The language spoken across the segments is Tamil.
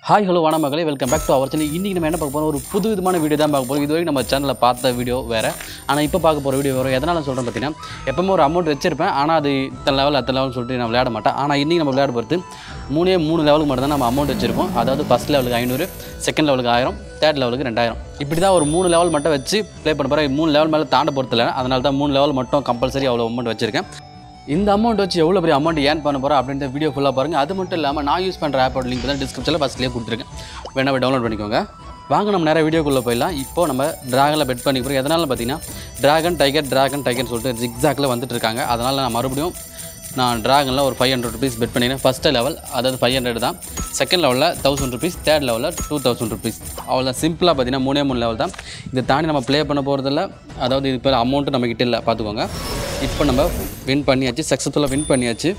ஹாய் ஹலோ வணக்கம் மகளே welcome back to our channel இன்றைக்கி நம்ம என்ன பார்க்க போகிறோம் ஒரு புது விதமான வீடியோ தான் பார்க்க போகிறோம் இது வரைக்கும் நம்ம சேனலில் பார்த்த வீடியோ வேறு ஆனால் இப்போ பார்க்க போகிற வீடியோ வேறு எதனால் சொல்கிறேன் பார்த்தீங்கன்னா எப்பவுமே ஒரு அமௌண்ட் வச்சிருப்பேன் ஆனால் அது இத்தனை லெவல் அத்தனை லெவல் சொல்லிட்டு நான் விளையாட மாட்டேன் ஆனால் இன்றைக்கி நம்ம விளையாட பொறுத்து மூணே மூணு லெவலுக்கு மட்டும் தான் நம்ம அமௌண்ட் வச்சிருப்போம் அதாவது ஃபஸ்ட் லெவலுக்கு ஐநூறு செகண்ட் லெவலுக்கு ஆயிரம் தேர்ட் லெவலுக்கு ரெண்டாயிரம் இப்படி தான் ஒரு மூணு லெவல் மட்டும் வச்சு ப்ளே பண்ண போகிறேன் மூணு லெவல் மேலே தாண்ட பொறுத்தல அதனால தான் மூணு லெவல் மட்டும் கம்பல்சரி அவ்வளோ அமௌண்ட் வச்சிருக்கேன் இந்த அமௌண்ட் வச்சு எவ்வளோ பெரிய அமௌண்ட் ஏன் பண்ண போகிறோம் அப்படின்ற வீடியோ ஃபுல்லாக பாருங்கள் அது மட்டும் இல்லாமல் நான் யூஸ் பண்ணுற ஆப்போட லிங்க் தான் டிஸ்கிரிப்ஷனில் ஃபஸ்ட்லேயே கொடுத்துருக்கேன் வேணா போய் டவுன்லோட் பண்ணிக்கோங்க வாங்க நம்ம நேராக வீடியோக்குள்ளே போயிடலாம் இப்போ நம்ம ட்ராகனில் பெட் பண்ணி போகிறோம் எதனால பார்த்தீங்கன்னா ட்ராகன் டைகர் ட்ராகன் டைகர்னு சொல்லிட்டு ஜிக்ஸாக்கில் வந்துட்டு இருக்காங்க அதனால் நான் மறுபடியும் நான் ட்ராகனில் ஒரு ஃபைவ் ஹண்ட்ரட் ருபீஸ் பெட் பண்ணிக்கிறேன் ஃபஸ்ட்டு லெவல் அதாவது ஃபைவ் ஹண்ட்ரட் தான் செகண்ட் லெவலில் தௌசண்ட் ருபீஸ் தேர்ட் லெவலில் டூ தௌசண்ட் ருபீஸ் அவ்வளோ சிம்பிளாக பார்த்தீங்கன்னா மூணே மூணு லெவல் தான் இதை தாண்டி நம்ம ப்ளே பண்ண போகிறதில்ல அதாவது இது பேர் அமௌண்ட்டு நம்மக்கிட்ட இல்லை பார்த்துக்கோங்க இப்போ நம்ம வின் பண்ணியாச்சு சக்ஸஸ்ஃபுல்லாக வின் பண்ணியாச்சு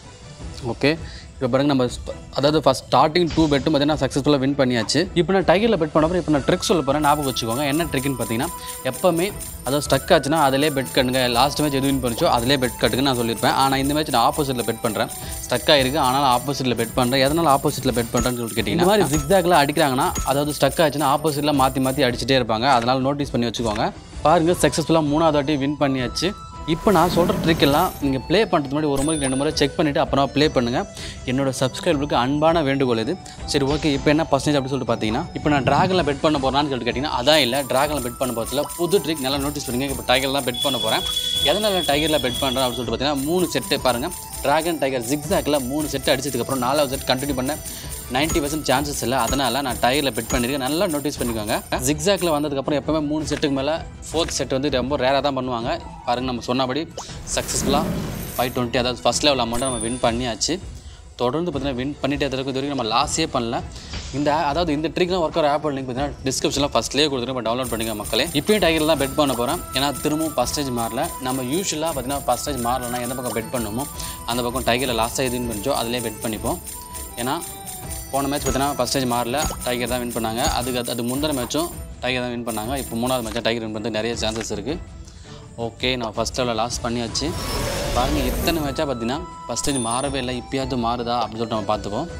ஓகே இப்போ பாருங்க நம்ம ஸ்ப- அதாவது ஃபஸ்ட் ஸ்டார்டிங் டூ பெட்டும் பார்த்தீங்கன்னா சக்ஸஸ்ஃபுல்லாக வின் பண்ணியாச்சு இப்போ நான் டைகரில் பெட் பண்ண போகிறேன் இப்போ நான் ட்ரிக் சொல்ல போகிறேன் ஞாபகம் வச்சுக்கோங்க என்ன ட்ரிக்னு பார்த்தீங்கன்னா எப்போவுமே அதாவது ஸ்டக் ஆச்சுன்னா அதிலே பெட் கட்டுங்க லாஸ்ட் மேட்ச் எது வின் பண்ணிச்சோ அதிலே பெட் கட்டுங்கன்னு நான் சொல்லியிருப்பேன் ஆனால் இந்த மேட்ச் நான் ஆப்போசிட்டில் பெட் பண்ணுறேன் ஸ்டக் ஆயிருக்கு ஆனால் ஆப்போசிட்டில் பெட் பண்ணுறேன் எதனால் ஆப்போசிட்டில் பெட் பண்ணுறேன்னு சொல்லிட்டு கேட்டிங்கன்னா இந்த மாதிரி ஜிக்ஸாக்ல அடிக்கிறாங்கன்னா அதாவது ஸ்டக் ஆச்சுன்னா ஆப்போசிட்டில் மாற்றி மாற்றி அடிச்சுட்டே இருப்பாங்க அதனால் நோட்டீஸ் பண்ணி வச்சுக்கோங்க பாருங்கள் சக்ஸஸ்ஃபுல்லாக மூணாவது வாட்டி வின் பண்ணியாச்சு இப்போ நான் சொல்கிற ட்ரிக் எல்லாம் நீங்கள் ப்ளே பண்ணுறதுக்கு முன்னாடி ஒரு முறைக்கு ரெண்டு முறை செக் பண்ணிவிட்டு அப்புறமா ப்ளே பண்ணுங்கள் என்னோட சப்ஸ்கிரைபருக்கு அன்பான வேண்டுகோள் இது சரி ஓகே இப்போ என்ன பர்சன்டேஜ் அப்படி சொல்லிட்டு பார்த்தீங்கன்னா இப்போ நான் ட்ராகனில் பெட் பண்ண போகிறேன்னு சொல்லிட்டு கேட்டிங்கன்னா அதான் இல்லை ட்ராகனில் பெட் பண்ண போகிறதுல புது ட்ரிக் நல்லா நோட்டீஸ் பண்ணுங்க இப்போ டைகரில் பெட் பண்ண போகிறேன் எதனால் டைகரில் பெட் பண்ணுறேன் அப்படின்னு சொல்லிட்டு பார்த்தீங்கன்னா மூணு செட்டு பாருங்கள் ட்ராகன் டைகர் ஜிக்ஸாக்கில் மூணு செட்டு அடிச்சதுக்கப்புறம் நாலாவது செட் கண்டினியூ பண்ண 90% பர்சன்ட் சான்சஸ் இல்லை அதனால் நான் டயரில் பெட் பண்ணியிருக்கேன் நல்லா நோட்டீஸ் பண்ணிக்கோங்க ஜிக்ஸாக்ல வந்ததுக்கப்புறம் எப்போவுமே மூணு செட்டுக்கு மேலே ஃபோர்த் செட் வந்து ரொம்ப ரேராக தான் பண்ணுவாங்க பாருங்கள் நம்ம சொன்னபடி சக்ஸஸ்ஃபுல்லாக ஃபைவ் டுவெண்ட்டி அதாவது ஃபஸ்ட் லெவல் அமௌண்ட்டை நம்ம வின் பண்ணியாச்சு தொடர்ந்து பார்த்தீங்கன்னா வின் பண்ணிட்டே இருக்கிறது வரைக்கும் நம்ம லாஸே பண்ணல இந்த அதாவது இந்த ட்ரிக்லாம் ஒர்க் ஆகிற ஆப் லிங்க் பார்த்தீங்கன்னா டிஸ்கிரிப்ஷனில் ஃபஸ்ட்லேயே கொடுத்துருக்கோம் டவுன்லோட் பண்ணிக்க மக்களே இப்போயும் டைகரில் தான் பெட் பண்ண போகிறேன் ஏன்னா திரும்பவும் பர்சன்டேஜ் மாறல நம்ம யூஸ்வலாக பார்த்தீங்கன்னா பர்சன்டேஜ் மாறலன்னா எந்த பக்கம் பெட் பண்ணுமோ அந்த பக்கம் டைகரில் லாஸ்ட்டாக எதுன்னு பண்ணிச்சோ அதிலே பெட் பண்ணிப்போம் ஏன்னா போன மேட்ச் பார்த்தீங்கன்னா பர்சன்டேஜ் மாறல டைகர் தான் வின் பண்ணாங்க அதுக்கு அது- அது முந்தின மேட்சும் டைகர் தான் வின் பண்ணாங்க இப்போ மூணாவது மேட்சாக டைகர் வின் பண்ணுறது நிறைய சான்சஸ் இருக்குது ஓகே நான் ஃபஸ்ட் லெவலில் லாஸ் பண்ணியாச்சு பாருங்கள் இத்தனை மேட்சாக பார்த்தீங்கன்னா பர்சன்டேஜ் மாறவே இல்லை இப்பயாவது மாறுதா அப்படின்னு சொல்லிட்டு நம்ம பார்த்துப்போம்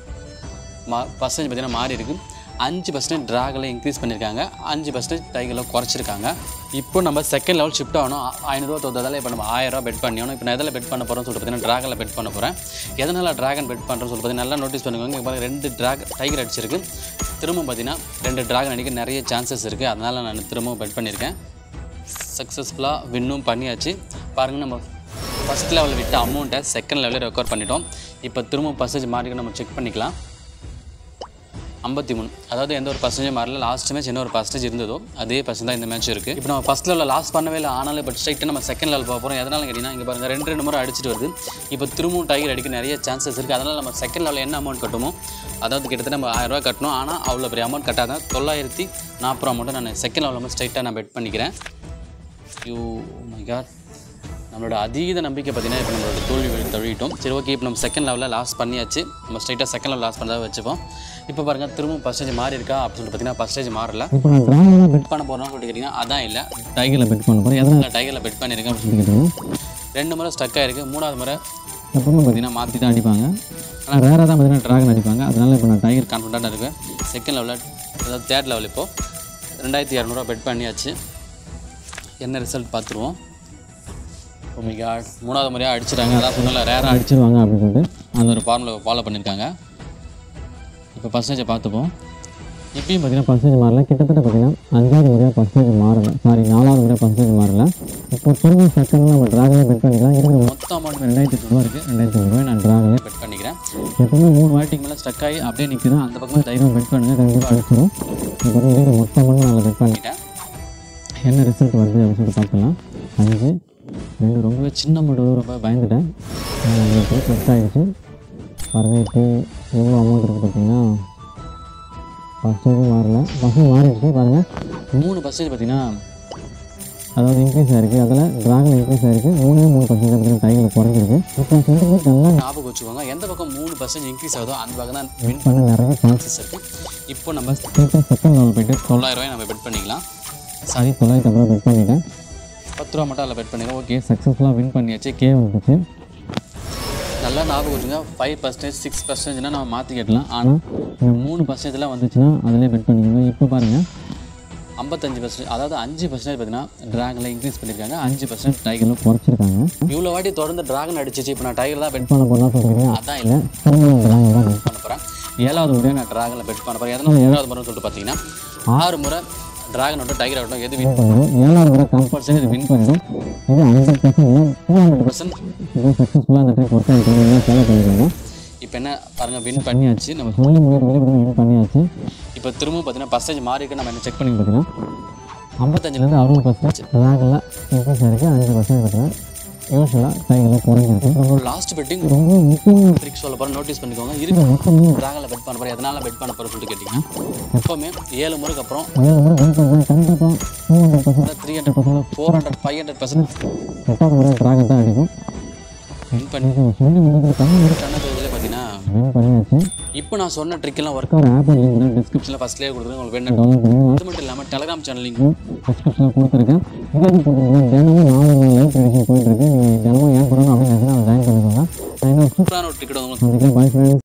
மா பர்சன்டேஜ் பார்த்தீங்கன்னா மாறி இருக்கு அஞ்சு பர்சன்டேஜ் ட்ராகில் இன்க்ரீஸ் பண்ணியிருக்காங்க அஞ்சு பர்சன்டேஜ் டைகில் குறைச்சிருக்காங்க இப்போ நம்ம செகண்ட் லெவல் ஷிஃப்ட் ஆகணும் ஆ- ஐநூறுரூவா தோத்ததால் இப்போ நம்ம ஆயிரரூவா பெட் பண்ணிக்கணும் இப்போ நான் எதில் பெட் பண்ண போகிறோம்னு சொல்லிட்டு பார்த்தீங்கன்னா ட்ராகனில் பெட் பண்ண போகிறேன் எதனால் ட்ராகன் பெட் பண்ணுறோம்னு சொல்லி பார்த்தீங்கன்னா நல்லா நோட்டீஸ் பண்ணுவாங்க இங்கே பாருங்க ரெண்டு ட்ராக் டைகர் அடிச்சிருக்கு திரும்ப பார்த்தீங்கன்னா ரெண்டு ட்ராகன் அடிக்க நிறைய சான்சஸ் இருக்குது அதனால் நான் திரும்பவும் பெட் பண்ணியிருக்கேன் சக்ஸஸ்ஃபுல்லாக வின்னும் பண்ணியாச்சு பாருங்கள் நம்ம ஃபஸ்ட் லெவலில் விட்ட அமௌண்ட்டை செகண்ட் லெவலில் ரெக்கார்ட் பண்ணிட்டோம் இப்போ திரும்ப பர்சன்டேஜ் மார்க்கு நம்ம செக் பண்ணிக்கலாம் ஐம்பத்தி மூணு அதாவது எந்த ஒரு பர்சன்டேஜ் மாறல லாஸ்ட் மேட்ச் என்ன ஒரு பர்சன்டேஜ் இருந்ததோ அதே பர்சன்ட் தான் இந்த மேட்ச் இருக்குது இப்போ நம்ம ஃபஸ்ட் லெவலில் லாஸ் பண்ணவே இல்லை ஆனாலும் இப்போ ஸ்ட்ரைட்டாக நம்ம செகண்ட் லெவல் போக போகிறோம் எதனால கேட்டிங்கன்னா இங்கே பாருங்கள் ரெண்டு ரெண்டு முறை அடிச்சிட்டு வருது இப்போ திரும்பவும் டைகர் அடிக்க நிறைய சான்சஸ் இருக்குது அதனால் நம்ம செகண்ட் லெவலில் என்ன அமௌண்ட் கட்டுமோ அதாவது கிட்டத்தட்ட நம்ம ஆயிரம் ரூபாய் கட்டணும் ஆனால் அவ்வளோ பெரிய அமௌண்ட் கட்டாத தொள்ளாயிரத்தி நாற்பது ரூபா மட்டும் நான் செகண்ட் லெவலில் நம்ம ஸ்ட்ரைட்டாக நான் பெட் பண்ணிக்கிறேன் யூ மை காட் நம்மளோட அதீத நம்பிக்கை பார்த்தீங்கன்னா இப்போ நம்மளோட தோல்வி வழி தழுவிட்டோம் சரி ஓகே இப்போ நம்ம செகண்ட் லெவலில் லாஸ் பண்ணியாச்சு நம்ம ஸ்ட்ரைட்டாக செகண்ட் லெவல் லாஸ் பண்ணதாக வச்சுப்போம் இப்போ பாருங்கள் திரும்பவும் பர்சன்டேஜ் மாறி இருக்கா அப்படின்னு சொல்லிட்டு பார்த்தீங்கன்னா பர்சன்டேஜ் மாறல இப்போ நான் ட்ராகனில் பெட் பண்ண போகிறோம்னு சொல்லிட்டு கேட்டிங்கன்னா அதான் இல்லை டைகரில் பெட் பண்ண போகிறேன் எதனால் நான் டைகரில் பெட் பண்ணியிருக்கேன் அப்படின்னு கேட்டீங்கன்னா ரெண்டு முறை ஸ்டக் ஆயிருக்கு மூணாவது முறை எப்பவுமே பார்த்தீங்கன்னா மாற்றி தான் அடிப்பாங்க ஆனால் ரேராக தான் பார்த்தீங்கன்னா ட்ராகன் அடிப்பாங்க அதனால இப்போ நான் டைகர் கான்ஃபிடண்ட்டாக இருக்கேன் செகண்ட் லெவலில் அதாவது தேர்ட் லெவல் இப்போது ரெண்டாயிரத்தி இரநூறுவா பெட் பண்ணியாச்சு என்ன ரிசல்ட் பார்த்துருவோம் Oh my god மூணாவது முறையாக அடிச்சிட்டாங்க அதான் சொன்னல ரேராக அடிச்சிருவாங்க அப்படின்னு சொல்லிட்டு அந்த ஒரு ஃபார்முலா ஃபாலோ பண்ணியிருக்காங்க இப்போ பர்சன்டேஜை பார்த்துப்போம் இப்பயும் பார்த்தீங்கன்னா பர்சன்டேஜ் மாறல கிட்டத்தட்ட பார்த்தீங்கன்னா அஞ்சாவது முறையாக பர்சன்டேஜ் மாறல சாரி நாலாவது முறையாக பர்சன்டேஜ் மாறல இப்போ திரும்ப செகண்டில் நம்ம ட்ராகனே பெட் பண்ணிக்கலாம் இருக்கிற மொத்த அமௌண்ட் ரெண்டாயிரத்தி ரூபா இருக்குது ரெண்டாயிரத்தி ரூபாய் நான் ட்ராகனே பெட் பண்ணிக்கிறேன் எப்பவுமே மூணு வாட்டி வாட்டிக்கு மேலே ஸ்டக் ஆகி அப்படியே நிற்குது அந்த பக்கமாக தைரியம் பெட் பண்ணுங்கள் கண்டிப்பாக அடிச்சிடும் இப்போ இருக்கிற மொத்தமாக நாங்கள் பெட் பண்ணி பண்ணிட்டேன் என்ன ரிசல்ட் வருது அப்படின்னு சொல்லிட்டு பார்க்கலாம் அஞ்சு ரெண்டு ரொம்பவே சின்ன மட்டும் ரொம்ப பயந்துட்டேன் உங்களுக்கு பெருசு ஆகிடுச்சு பாருங்கள் இப்போ எவ்வளோ அமௌண்ட் இருக்குது பார்த்தீங்கன்னா பர்சன்டேஜும் மாறல பர்சன்டேஜ் மாறிடுச்சு பாருங்கள் மூணு பர்சன்டேஜ் பார்த்தீங்கன்னா அதாவது இன்க்ரீஸ் ஆகிருக்கு அதில் ட்ராகன் இன்க்ரீஸ் ஆகிருக்கு மூணே மூணு பர்சன்டேஜ் பார்த்தீங்கன்னா டைகில் குறைஞ்சிருக்கு இப்போ சென்டிமெண்ட் நல்லா ஞாபகம் வச்சுக்கோங்க எந்த பக்கம் மூணு பர்சன்டேஜ் இன்க்ரீஸ் ஆகுதோ அந்த பக்கம் தான் வின் பண்ண நிறைய சான்ஸ் சான்சஸ் இருக்குது இப்போ நம்ம ஸ்ட்ரெயிட்டாக செகண்ட் லெவல் போயிட்டு தொள்ளாயிரம் ரூபாய் நம்ம பெட் பண்ணிக்கலாம் சாரி தொள்ளாயிரத்தி அப்புறம் பெட் பண்ணிட்டேன் பத்து ரூபா மட்டும் அதில் பெட் பண்ணிக்கலாம் ஓகே ஓகே சக்ஸஸ்ஃபுல்லாக வின் பண்ணியாச்சு கே வந்துச்சு நல்லா ஞாபகம் வச்சுங்க ஃபைவ் பர்சன்டேஜ் சிக்ஸ் பர்சன்டேஜ்னா நம்ம மாற்றி கேட்டலாம் ஆனால் இந்த மூணு பர்சன்டேஜ்லாம் வந்துச்சுன்னா அதிலே பெட் பண்ணிக்கோங்க இப்போ பாருங்கள் ஐம்பத்தஞ்சு பர்சன்ட் அதாவது அஞ்சு பர்சன்டேஜ் பார்த்தீங்கன்னா ட்ராகனில் இன்க்ரீஸ் பண்ணியிருக்காங்க அஞ்சு பர்சன்ட் டைகரில் குறைச்சிருக்காங்க இவ்வளோ வாட்டி தொடர்ந்து ட்ராகன் அடிச்சிச்சு இப்போ நான் டைகர் தான் பெட் பண்ண போனால் சொல்கிறீங்க அதான் இல்லை திரும்ப ட்ராகன் தான் பண்ண போகிறேன் ஏழாவது முறையாக நான் ட்ராகனில் பெட் பண்ண போகிறேன் எதனால் ஏழாவது முறைன்னு சொல்லிட்டு பார்த்தீங்கன்னா ஆறு முறை ட்ராகன் ஆகட்டும் டைகர் ஆகட்டும் எது வின் பண்ணிடும் ஏழாவது முறை கம்பல்சரி இது வின் பண்ணிடும் இது hundred percent two hundred percent இது சக்ஸஸ்ஃபுல்லாக அந்த ட்ரிக் ஒர்க் ஆகிட்டு நீங்கள் செலவு பண்ணிக்கோங்க இப்போ என்ன பாருங்கள் வின் பண்ணியாச்சு நம்ம சொல்லி முடியாது வெளியே வின் பண்ணியாச்சு இப்போ திரும்ப பார்த்தீங்கன்னா பர்சன்டேஜ் மாறி இருக்கு நம்ம என்ன செக் பண்ணி பார்த்தீங்கன்னா ஐம்பத்தஞ்சிலேருந்து அறுபது பர்சன்ட் ரேங்கில் இன்க்ரீஸ் ஆகிருக்கு அஞ்சு பர்சன்ட் பார்த்தீங்கன்னா யூஸ்வலாக டைகில் குறைஞ்சிருக்கு ரொம்ப லாஸ்ட் பெட்டிங் ரொம்ப முக்கியமான ட்ரிக் சொல்ல போகிறேன் நோட்டீஸ் பண்ணிக்கோங்க இருக்கு மொத்தமே ட்ராகனில் பெட் பண்ண போகிறேன் எதனால் பெட் பண்ண போகிறேன் சொல்லிட்டு கேட்டிங்கன்னா எப்போவுமே ஏழு முறைக்கு அப்புறம் ஏழு முறை வின் பண்ணுறேன் கண்டிப்பாக two hundred percent three hundred percent four hundred five hundred percent எட்டாவது முறை ட்ராகன் தான் அடிக்கும் வின் பண்ணி இது சொல்லி முடிஞ்சது கம்மி முறை சொன்னதுல பார்த்தீங்கன்னா வின் பண்ணியாச்சு இப்போ நான் சொன்ன ட்ரிக்கெல்லாம் ஒர்க் ஒரு ஆப் லிங்க் டிஸ்கிரிப்ஷன் டிஸ்கிரிப்ஷனில் ஃபஸ்ட்லேயே கொடுத்துருங்க உங்களுக்கு வேணும் டவுன்லோட் பண்ணி அது மட்டும் இல்லாமல் டெலகிராம் சேனல் லிங்க் டிஸ்கிரிப்ஷனில் கொடுத்துருக்கேன் இது வந்து பார்த்தீங்கன்னா தினமும் நாலு மணி லைவ் ப்ரெடிஷன் போயிட்டுருக்கு நீங்கள் தினமும் ஏன் பண்ணணும் அப்படின்னு நினச்சினா அதை ஜாயின் பண்ணிக்கோங்க நான் இன்னும் சூப்பரான ஒரு ட்ரிக்கெட் உங்களுக்கு சந்திக்கிறேன் பாய் ஃப்ரெண்ட்ஸ்